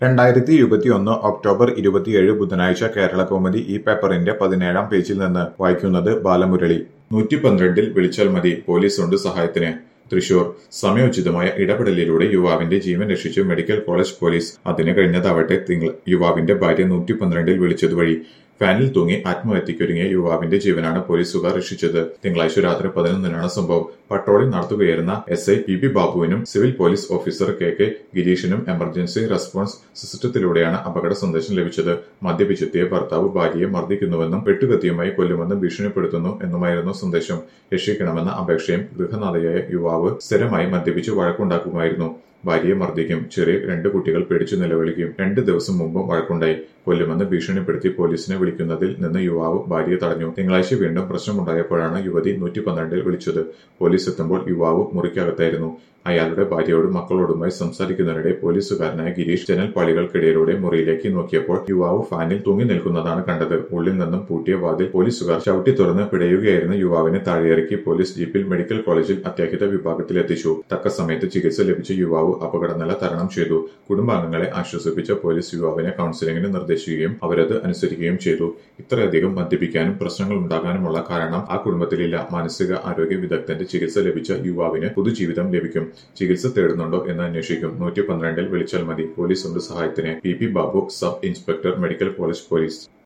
രണ്ടായിരത്തി ഇരുപത്തിയൊന്ന് ഒക്ടോബർ ഇരുപത്തിയേഴ് ബുധനാഴ്ച കേരള കൗമുദി ഈ പേപ്പറിന്റെ പതിനേഴാം പേജിൽ നിന്ന് വായിക്കുന്നത് ബാലമുരളി നൂറ്റി പന്ത്രണ്ടിൽ വിളിച്ചാൽ മതി പോലീസുണ്ട് സഹായത്തിന് തൃശൂർ സമയോചിതമായ ഇടപെടലിലൂടെ യുവാവിന്റെ ജീവൻ രക്ഷിച്ചു മെഡിക്കൽ കോളേജ് പോലീസ് അതിന് കഴിഞ്ഞതാവട്ടെ തിങ്കൾ യുവാവിന്റെ ഭാര്യ നൂറ്റി പന്ത്രണ്ടിൽ വിളിച്ചതുവഴി ഫാനിൽ തൂങ്ങി ആത്മഹത്യക്കൊരുങ്ങിയ യുവാവിന്റെ ജീവനാണ് പോലീസുകാർ രക്ഷിച്ചത് തിങ്കളാഴ്ച രാത്രി പതിനൊന്നിനാണ് സംഭവം പട്രോളിംഗ് നടത്തുകയായിരുന്ന എസ് ഐ പി ബി ബാബുവിനും civil police officer K K ഗിരീഷിനും എമർജൻസി റെസ്പോൺസ് സിസ്റ്റത്തിലൂടെയാണ് അപകട സന്ദേശം ലഭിച്ചത് മദ്യപിച്ചെത്തിയ ഭർത്താവ് ഭാര്യയെ മർദ്ദിക്കുന്നുവെന്നും വെട്ടുകത്തിയുമായി കൊല്ലുമെന്നും ഭീഷണിപ്പെടുത്തുന്നു എന്നുമായിരുന്നു സന്ദേശം രക്ഷിക്കണമെന്ന അപേക്ഷയും ഗൃഹനാഥയായ യുവാവ് സ്ഥിരമായി മദ്യപിച്ച് വഴക്കുണ്ടാക്കുമായിരുന്നു ഭാര്യയെ മർദ്ദിക്കും ചെറിയ രണ്ട് കുട്ടികൾ പേടിച്ചു നിലവിളിക്കും രണ്ട് ദിവസം മുമ്പും വഴക്കുണ്ടായി കൊല്ലുമെന്ന് ഭീഷണിപ്പെടുത്തി പോലീസിനെ വിളിക്കുന്നതിൽ നിന്ന് യുവാവ് ഭാര്യയെ തടഞ്ഞു തിങ്കളാഴ്ച വീണ്ടും പ്രശ്നമുണ്ടായപ്പോഴാണ് യുവതി നൂറ്റി പന്ത്രണ്ടിൽ വിളിച്ചത് പോലീസ് എത്തുമ്പോൾ യുവാവ് മുറിക്കകത്തായിരുന്നു അയാളുടെ ഭാര്യയോടും മക്കളോടുമായി സംസാരിക്കുന്നതിനിടെ പോലീസുകാരനായ ഗിരീഷ് ജനൽപ്പാളികൾക്കിടയിലൂടെ മുറിയിലേക്ക് നോക്കിയപ്പോൾ യുവാവ് ഫാനിൽ തൂങ്ങി നിൽക്കുന്നതാണ് കണ്ടത് ഉള്ളിൽ നിന്നും പൂട്ടിയ വാതിൽ പോലീസുകാർ ചവിട്ടി തുറന്ന് പിടയുകയായിരുന്ന യുവാവിനെ താഴെയിറക്കി പോലീസ് ജീപ്പിൽ മെഡിക്കൽ കോളേജിൽ അത്യാഹിത വിഭാഗത്തിലെത്തിച്ചു തക്ക സമയത്ത് ചികിത്സ ലഭിച്ച യുവാവ് അപകടനില തരണം ചെയ്തു കുടുംബാംഗങ്ങളെ ആശ്വസിപ്പിച്ച പോലീസ് യുവാവിനെ കൌൺസിലിംഗിന് നിർദ്ദേശിക്കുകയും അവരത് അനുസരിക്കുകയും ചെയ്തു ഇത്രയധികം മദ്യപിക്കാനും പ്രശ്നങ്ങൾ ഉണ്ടാകാനുമുള്ള കാരണം ആ കുടുംബത്തിലില്ല മാനസിക ആരോഗ്യ വിദഗ്ധന്റെ ചികിത്സ ലഭിച്ച യുവാവിന് പുതുജീവിതം ലഭിക്കും ചികിത്സ തേടുന്നുണ്ടോ എന്ന് അന്വേഷിക്കും നൂറ്റി പന്ത്രണ്ടിൽ വിളിച്ചാൽ മതി പോലീസ് ഉണ്ട് സഹായത്തിന് P P Babu sub inspector medical college police